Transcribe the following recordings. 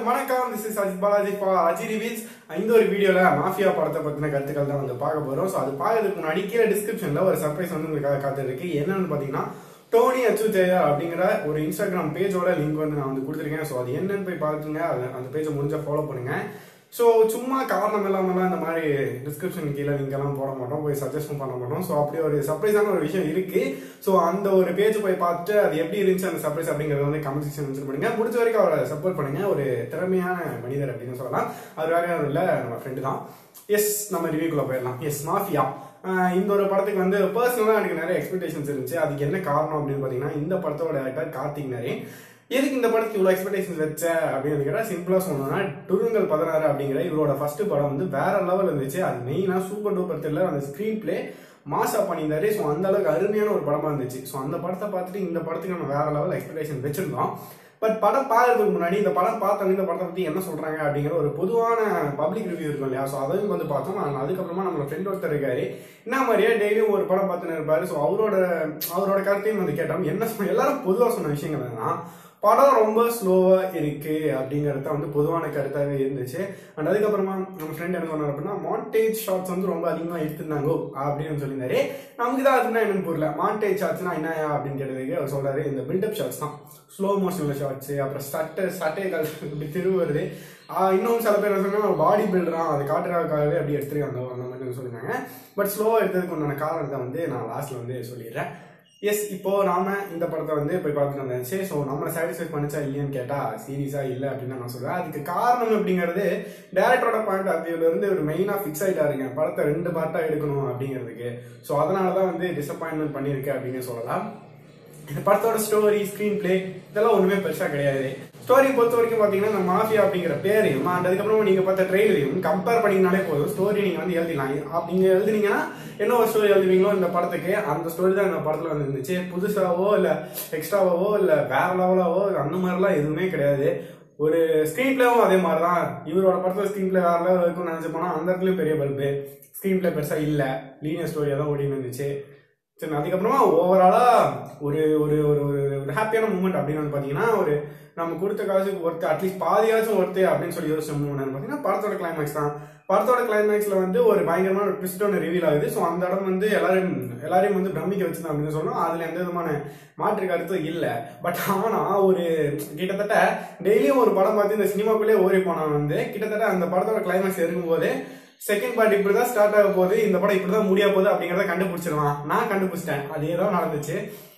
வணக்கம் this is Ajith Balaji for Aji reviews இந்த ஒரு வீடியோல மாஃபியா படத்தை பத்தின கருத்துக்கள் தான் வந்து பார்க்க போறோம் ஸோ அது பார்க்கறதுக்கு முன்னாடி கீழே டிஸ்கிரிப்ஷன்ல ஒரு சர்ப்ரைஸ் வந்து உங்களுக்காக காத்திருக்கு என்னன்னு பாத்தீங்கன்னா டோனி அச்சு ஜெயா அப்படிங்கிற ஒரு இன்ஸ்டாகிராம் பேஜோட லிங்க் வந்து நான் வந்து கொடுத்துருக்கேன் ஸோ அது என்னன்னு போய் பார்த்துங்க அது- அந்த பேஜை முடிஞ்சா ஃபாலோ பண்ணுங்க ஸோ சும்மா காரணம் இல்லாமலாம் இந்த மாதிரி டிஸ்கிரிப்ஷன் கீழே லிங்க் எல்லாம் போட மாட்டோம் போய் சஜஷன் பண்ண மாட்டோம் ஸோ அப்படி ஒரு சர்ப்ரைஸான ஒரு விஷயம் இருக்கு ஸோ அந்த ஒரு பேஜ் போய் பார்த்துட்டு அது எப்படி இருந்துச்சு அந்த சர்ப்ரைஸ் அப்படிங்கறத வந்து கமெண்ட் செக்ஷன் மென்ஷன் பண்ணுங்க முடிஞ்ச வரைக்கும் அவரை சப்போர்ட் பண்ணுங்க ஒரு திறமையான மனிதர் அப்படின்னு சொல்லலாம் அது வேற யாரும் இல்லை நம்ம ஃப்ரெண்டு தான் எஸ் நம்ம ரிவ்யூக்குள்ள போயிடலாம் எஸ் மாஃபியா ஆஹ் இந்த ஒரு படத்துக்கு வந்து பர்சனலாக எனக்கு நிறைய எக்ஸ்பெக்டேஷன்ஸ் இருந்துச்சு அதுக்கு என்ன காரணம் அப்படின்னு பார்த்தீங்கன்னா இந்த படத்தோட ஆக்டர் கார்த்திக் நரேன் எதுக்கு இந்த படத்துக்கு இவ்வளோ எக்ஸ்பெக்டேஷன்ஸ் வச்ச அப்படின்னு கேட்டால் சிம்பிளாக சொல்லணும்னா டுருங்கல் பதினாறு அப்படிங்கிற இவரோட ஃபர்ஸ்ட் படம் வந்து வேற லெவல் இருந்துச்சு அது மெயினாக சூப்பர் டூப்பர் த்ரில்லர் அந்த ஸ்க்ரீன் பிளே மாசா பண்ணியிருந்தாரு ஸோ அந்த அளவுக்கு அருமையான ஒரு படமா இருந்துச்சு ஸோ அந்த படத்தை பார்த்துட்டு இந்த படத்துக்கு நம்ம வேற லெவல் எக்ஸ்பெக்டேஷன் வச்சிருந்தோம் பட் படம் பார்க்கறதுக்கு முன்னாடி இந்த படம் பார்த்தவங்க இந்த படத்தை பத்தி என்ன சொல்றாங்க அப்படிங்கிற ஒரு பொதுவான பப்ளிக் ரிவ்யூ இருக்கும் இல்லையா ஸோ அதையும் வந்து பார்த்தோம் நான் அதுக்கப்புறமா நம்மளோட ஃப்ரெண்ட் ஒருத்தர் இருக்காரு என்ன மாதிரியே டெய்லியும் ஒரு படம் பார்த்துன்னு இருப்பாரு ஸோ அவரோட அவரோட கருத்தையும் வந்து கேட்டோம் என்ன சொன்ன எல்லாரும் பொதுவாக சொன்ன விஷயங்கள் என்னன்னா படம் ரொம்ப ஸ்லோவா இருக்கு அப்படிங்கறது தான் வந்து பொதுவான கருத்தாவே இருந்துச்சு அண்ட் அதுக்கப்புறமா நம்ம ஃப்ரெண்ட் என்ன சொன்னார் அப்படின்னா மாண்டேஜ் ஷாட்ஸ் வந்து ரொம்ப அதிகமா எடுத்திருந்தாங்கோ அப்படின்னு சொல்லியிருந்தாரு நமக்கு தான் அதுனா என்னன்னு புரியல மாண்டேஜ் ஷாட்ஸ்னா என்ன அப்படின்னு கேட்டதுக்கு அவர் சொல்றாரு இந்த பில்டப் ஷாட்ஸ் தான் ஸ்லோ மோஷன்ல ஷாட்ஸ் அப்புறம் சட்டை சட்டைகள் இப்படி திருவுறது ஆஹ் இன்னும் சில பேர் என்ன சொன்னாங்க பாடி பில்டரான் அது காட்டுறதுக்காகவே அப்படி எடுத்துருக்காங்க அந்த மாதிரி சொல்லியிருந்தாங்க பட் ஸ்லோவா எடுத்ததுக்கு உண்டான காரணத்தை வந்து நான் லாஸ்ட்ல வந்து சொல்லிடுறேன் எஸ் இப்போ நாம இந்த படத்தை வந்து போய் பார்த்துட்டு வந்தாச்சு ஸோ நம்மளை சாட்டிஸ்ஃபை பண்ணிச்சா இல்லையான்னு கேட்டா சீரியஸா இல்லை அப்படின்னு தான் நான் சொல்றேன் அதுக்கு காரணம் அப்படிங்கிறது டேரக்டரோட பாயிண்ட் ஆஃப் வியூல இருந்து ஒரு மெயினா ஃபிக்ஸ் ஆயிட்டாருங்க படத்தை ரெண்டு பார்ட்டா எடுக்கணும் அப்படிங்கிறதுக்கு ஸோ அதனால தான் வந்து டிசப்பாயின்மெண்ட் பண்ணியிருக்கேன் அப்படின்னு சொல்லலாம் இந்த படத்தோட ஸ்டோரி ஸ்க்ரீன் பிளே இதெல்லாம் ஒண்ணுமே பெருசா கிடையாது ஸ்டோரி பொறுத்த வரைக்கும் பாத்தீங்கன்னா இந்த மாஃபியா அப்படிங்கிற பேரையும் and அதுக்கப்புறம் நீங்க பார்த்த ட்ரெயிலையும் கம்பேர் பண்ணீங்கனாலே போதும் ஸ்டோரி நீங்க வந்து எழுதிடலாம் அப்ப நீங்க எழுதுனீங்கன்னா என்ன ஒரு ஸ்டோரி எழுதுவீங்களோ இந்த படத்துக்கு அந்த ஸ்டோரி தான் இந்த படத்துல வந்து இருந்துச்சு புதுசாவோ இல்ல எக்ஸ்ட்ராவோ இல்ல வேற லெவலாவோ அந்த மாதிரிலாம் எதுவுமே கிடையாது ஒரு ஸ்க்ரீன் பிளேவும் அதே மாதிரி தான் இவரோட படத்துல ஸ்க்ரீன் பிளே வேற லெவல் இருக்கும்னு நினைச்சு போனா அந்த இடத்துலயும் பெரிய பல்பு ஸ்க்ரீன் பிளே பெருசா இல்ல லீனியர் ஸ்டோரியா தான் ஓடின்னு இருந்துச்சு சரி அதுக்கப்புறமா ஓவராலா ஒரு ஒரு ஒரு ஒரு- ஒரு ஹாப்பியான மூமெண்ட் அப்படின்னு வந்து பாத்தீங்கன்னா ஒரு நம்ம கொடுத்த காசுக்கு ஒர்த்து அட்லீஸ்ட் பாதியாச்சும் ஒர்த்து அப்படின்னு சொல்லி யோசிச்ச மூமெண்ட் பாத்தீங்கன்னா படத்தோட கிளைமேக்ஸ் தான் படத்தோட கிளைமேக்ஸ்ல வந்து ஒரு பயங்கரமான ஒரு ட்விஸ்ட் ஒன்று ரிவீல் ஆகுது ஸோ அந்த இடம் வந்து எல்லாரையும் எல்லாரையும் வந்து பிரமிக்க வச்சுதான் அப்படின்னு சொல்லணும் அதுல எந்த விதமான மாற்று கருத்தும் இல்லை பட் ஆனா ஒரு கிட்டத்தட்ட டெய்லியும் ஒரு படம் பார்த்து இந்த சினிமாக்குள்ளே ஓடி போனவன் வந்து கிட்டத்தட்ட அந்த படத்தோட கிளைமேக்ஸ் இருக்கும்போது செகண்ட் பார்ட் இப்படிதான் ஸ்டார்ட் ஆக போகுது இந்த படம் இப்படிதான் முடிய போகுது அப்படிங்கறத கண்டுபிடிச்சிருவான் நான் கண்டுபிடிச்சிட்டேன் அதே தான் நடந்துச்சு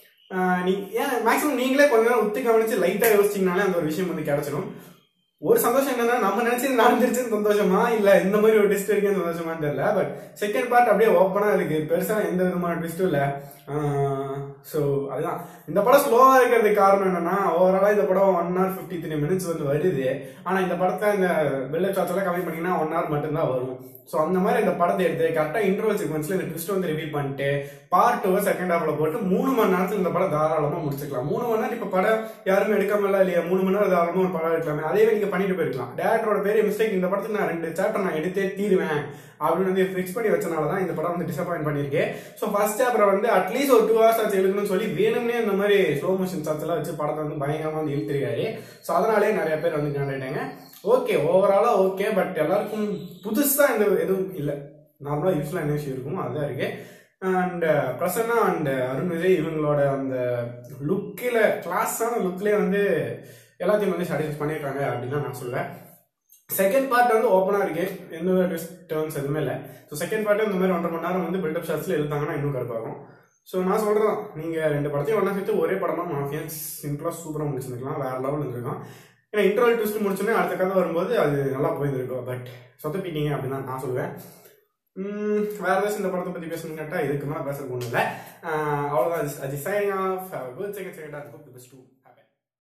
ஆஹ் நீ ஏன் மேக்ஸிமம் நீங்களே கொஞ்ச நேரம் உத்து கவனிச்சு லைட்டா யோசிச்சீங்கனாலே அந்த ஒரு விஷயம் வந்து கிடைச்சிடும் ஒரு சந்தோஷம் என்னன்னா நம்ம நினைச்சது நடந்துருச்சுன்னு சந்தோஷமா இல்ல இந்த மாதிரி ஒரு ட்விஸ்ட் இருக்குன்னு சந்தோஷமான்னு தெரியல பட் செகண்ட் பார்ட் அப்படியே ஓப்பனா இருக்கு பெருசா எந்த விதமான ட்விஸ்டும் இல்ல ஸோ அதுதான் இந்த படம் ஸ்லோவா இருக்கிறதுக்கு காரணம் என்னன்னா ஓவராலா இந்த படம் one hour fifty three minutes வந்து வருது ஆனா இந்த படத்தை இந்த பில்டப் ஷாட்ஸ் எல்லாம் கம்மி பண்ணீங்கன்னா ஒன் ஹவர் மட்டும்தான் வரும் ஸோ அந்த மாதிரி இந்த படத்தை எடுத்து கரெக்டாக இன்டர்வல் சீக்வன்ஸ்ல இந்த ட்விஸ்ட் வந்து ரிவீல் பண்ணிட்டு பார்ட் டூ செகண்ட் ஹாஃப்ல போட்டு மூணு மணி நேரத்துல இந்த படம் தாராளமா முடிச்சுக்கலாம் மூணு மணி நேரம் இப்ப படம் யாருமே எடுக்காம இல்ல இல்லையா மூணு மணி நேரம் தாராளமா ஒரு படம் எடுக்கலாமே அதே நீங்க பண்ணிட்டு போயிருக்கலாம் டேரக்டரோட பெரிய மிஸ்டேக் இந்த படத்துக்கு நான் ரெண்டு சாப்டர் நான் எடுத்தே தீருவேன் அப்படின்னு வந்து ஃபிக்ஸ் பண்ணி வச்சனால தான் இந்த படம் வந்து டிசப்பாயின்ட் பண்ணியிருக்கேன் ஸோ ஃபர்ஸ்ட் சாப்டர் வந்து அட்லீஸ்ட் ஒரு டூ ஹவர்ஸ் ஆச்சு எழுதணும்னு சொல்லி வேணும்னே இந்த மாதிரி ஸ்லோ மோஷன் சாட்ஸ் எல்லாம் வச்சு படத்தை வந்து பயங்கரமா வந்து இழுத்துருக்காரு ஸோ அதனாலே நிறைய பேர் வந்து கண்டுட்டாங்க ஓகே ஓவராலா ஓகே பட் எல்லாருக்கும் புதுசா இந்த எதுவும் இல்லை நார்மலா யூஸ்வலா என்ன விஷயம் இருக்கும் அதுதான் இருக்கு அண்ட் பிரசன்னா அண்ட் அருண் விஜய் இவங்களோட அந்த லுக்கில் கிளாஸான லுக்லேயே வந்து எல்லாத்தையும் வந்து சாட்டிஸ்ஃபை பண்ணியிருக்காங்க அப்படின்னு தான் நான் சொல்லுவேன் செகண்ட் பார்ட் வந்து ஓப்பனாக இருக்கு எந்த ஒரு டேர்ன்ஸ் எதுவுமே இல்லை ஸோ செகண்ட் பார்ட் இந்த மாதிரி ஒன்றரை மணி நேரம் வந்து பில்டப் ஷாட்ஸில் எழுதாங்கன்னா இன்னும் கருப்பாகும் ஸோ நான் சொல்கிறேன் நீங்கள் ரெண்டு படத்தையும் ஒன்றா சேர்த்து ஒரே படமாக மாஃபியா சிம்பிளாக சூப்பராக முடிச்சிருந்துக்கலாம் வேற லெவல் இருந்திருக்கும் ஏன்னா இன்டர்வல் ட்விஸ்ட் முடிச்சோன்னே அடுத்த கதை வரும்போது அது நல்லா போயிருந்திருக்கும் பட் சொத்தப்பிட்டீங்க அப்படின்னு தான் நான் சொல்லுவேன் உம், வேற ஏதாச்சும் இந்த படத்தை பற்றி பேசணும்னு கேட்டால் இதுக்கு மேலே பேசுறதுக்கு ஒன்றும் இல்லை அவ்வளோதான் Aji signing off good second second good best two